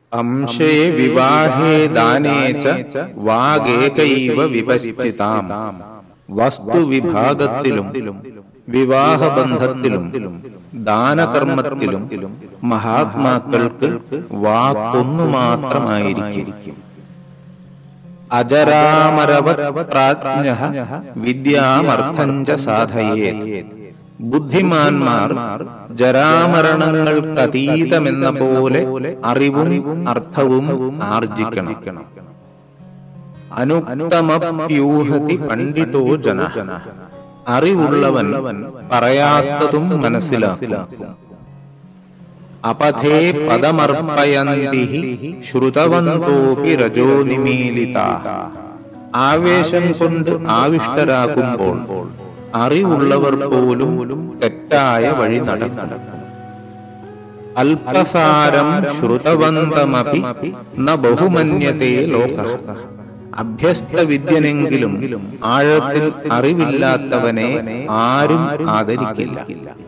अंशे विवाहे दाने च വാഗേകൈവ വിപശ്ചിതാം വസ്തുവിഭാഗത്തിലും വിവാഹബന്ധത്തിലും ദാനകർമ്മത്തിലും മഹാത്മാക്കൾക്ക് വാക്കൊന്നു മാത്രമായിരിക്കും അജരാമരവത് പ്രാജ്ഞ വിദ്യാമർത്ഥം ച സാധയേ ബുദ്ധിമാന്മാർ ജരാമരണങ്ങൾക്കതീതമെന്ന പോലെ അറിവും അർത്ഥവും ആർജിക്കണം അനുക്തമപ്യൂഹതി പണ്ഡിതോ ജന അറിവുള്ളവൻ പറയാത്തതും മനസ്സിലാക്കും അപഥേ പദമർപ്പയന്തി ശ്രുതവന്തോപി രജോ നിമീലിത ആവേശം കൊണ്ട് ആവിഷ്ടരാകുമ്പോൾ അറിവുള്ളവർ പോലും തെറ്റായ വഴി നടക്കും അല്പസാരം ശ്രുതവന്തമപി ന ബഹുമന്യത്തെ ലോക അഭ്യസ്തവിദ്യനെങ്കിലും ആഴത്തിൽ അറിവില്ലാത്തവനെ ആരും ആദരിക്കില്ല